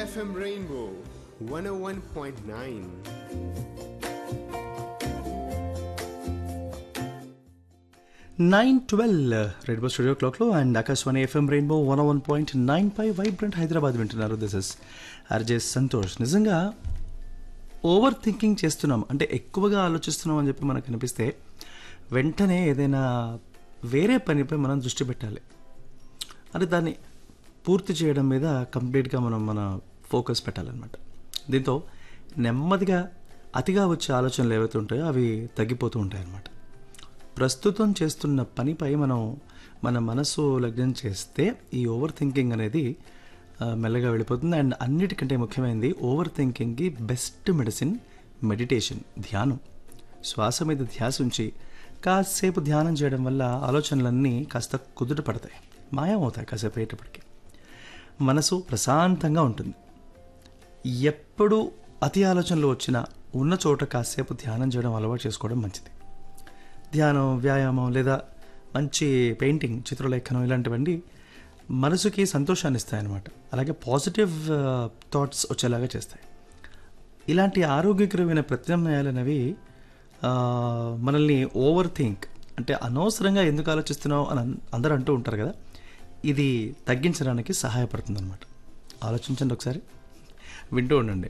FM Rainbow 101.9. Nine twelve red bus studio క్లాక్లో and Akashvani FM rainbow one one point nine five vibrant Hyderabad వింటున్నారు this is RJ Santosh నిజంగా over thinking చేస్తున్నాం అంటే ఎక్కువగా ఆలోచిస్తున్నాం అని చెప్పి మనకు అనిపిస్తే వెంటనే ఏదైనా వేరే పనిపై మనం దృష్టి పెట్టాలి అంటే దాన్ని పూర్తి చేయడం మీద కంప్లీట్గా మనం మన ఫోకస్ పెట్టాలన్నమాట దీంతో నెమ్మదిగా అతిగా వచ్చే ఆలోచనలు ఏవైతే ఉంటాయో అవి తగ్గిపోతూ ఉంటాయి అన్నమాట ప్రస్తుతం చేస్తున్న పనిపై మనం మన మనసు లగ్నం చేస్తే ఈ ఓవర్ థింకింగ్ అనేది ఆ, మెల్లగా వెళ్ళిపోతుంది అండ్ అన్నిటికంటే ముఖ్యమైనది ఓవర్ థింకింగ్కి బెస్ట్ మెడిసిన్ మెడిటేషన్ ధ్యానం శ్వాస మీద ధ్యాస ఉంచి కాసేపు ధ్యానం చేయడం వల్ల ఆలోచనలన్నీ కాస్త కుదుట పడతాయి మాయమవుతాయి కాసేపు అయ్యేటప్పటికి మనసు ప్రశాంతంగా ఉంటుంది ఎప్పుడు అతి ఆలోచనలు వచ్చినా ఉన్న చోట కాసేపు ధ్యానం చేయడం అలవాటు చేసుకోవడం మంచిది ధ్యానం వ్యాయామం లేదా మంచి పెయింటింగ్ చిత్రలేఖనం ఇలాంటివన్నీ మనసుకి సంతోషాన్ని ఇస్తాయన్నమాట అలాగే పాజిటివ్ థాట్స్ వచ్చేలాగా చేస్తాయి ఇలాంటి ఆరోగ్యకరమైన ప్రత్యామ్నాయాలు అనేవి ఆ, మనల్ని ఓవర్ థింక్ అంటే అనవసరంగా ఎందుకు ఆలోచిస్తున్నావు అని అన్- అందరూ అంటూ ఉంటారు కదా ఇది తగ్గించడానికి సహాయపడుతుంది అనమాట ఆలోచించండి ఒకసారి వింటూ ఉండండి